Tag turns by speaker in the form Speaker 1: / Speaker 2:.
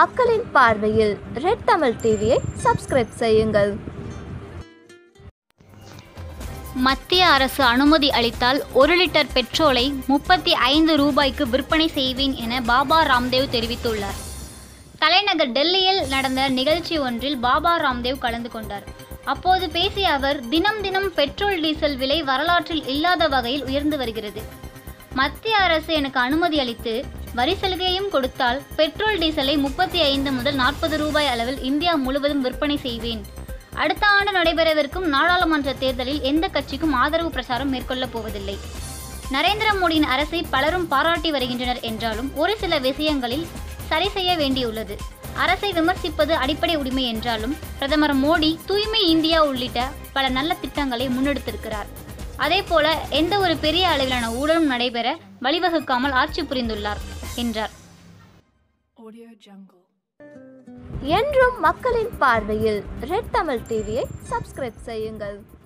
Speaker 1: மக்களின் பார்வையில் ரெட் தமிழ் டிவியை சப்ஸ்கிரைப் செய்யுங்கள்
Speaker 2: மத்திய அரசு அனுமதி அளித்தால் ஒரு லிட்டர் பெட்ரோலை முப்பத்தி ஐந்து ரூபாய்க்கு விற்பனை செய்வேன் என பாபா ராம்தேவ் தெரிவித்துள்ளார் தலைநகர் டெல்லியில் நடந்த நிகழ்ச்சி ஒன்றில் பாபா ராம்தேவ் கலந்து கொண்டார் அப்போது பேசிய அவர் தினம் தினம் பெட்ரோல் டீசல் விலை வரலாற்றில் இல்லாத வகையில் உயர்ந்து வருகிறது மத்திய அரசு எனக்கு அனுமதி அளித்து வரி சலுகையும் கொடுத்தால் பெட்ரோல் டீசலை முப்பத்தி ஐந்து முதல் நாற்பது ரூபாய் அளவில் இந்தியா முழுவதும் விற்பனை செய்வேன் அடுத்த ஆண்டு நடைபெறவிருக்கும் நாடாளுமன்ற தேர்தலில் எந்த கட்சிக்கும் ஆதரவு பிரச்சாரம் மேற்கொள்ளப் போவதில்லை நரேந்திர மோடியின் அரசை பலரும் பாராட்டி வருகின்றனர் என்றாலும் ஒரு சில விஷயங்களில் சரி செய்ய வேண்டியுள்ளது அரசை விமர்சிப்பது அடிப்படை உரிமை என்றாலும் பிரதமர் மோடி தூய்மை இந்தியா உள்ளிட்ட பல நல்ல திட்டங்களை முன்னெடுத்திருக்கிறார் அதேபோல எந்த ஒரு பெரிய அளவிலான ஊழலும் நடைபெற வழிவகுக்காமல் ஆட்சி புரிந்துள்ளார் என்றார்
Speaker 3: Audio Jungle.
Speaker 1: என்றும் மக்களின் பார்வையில் ரெட் தமிழ் டிவியை சப்ஸ்கிரைப் செய்யுங்கள்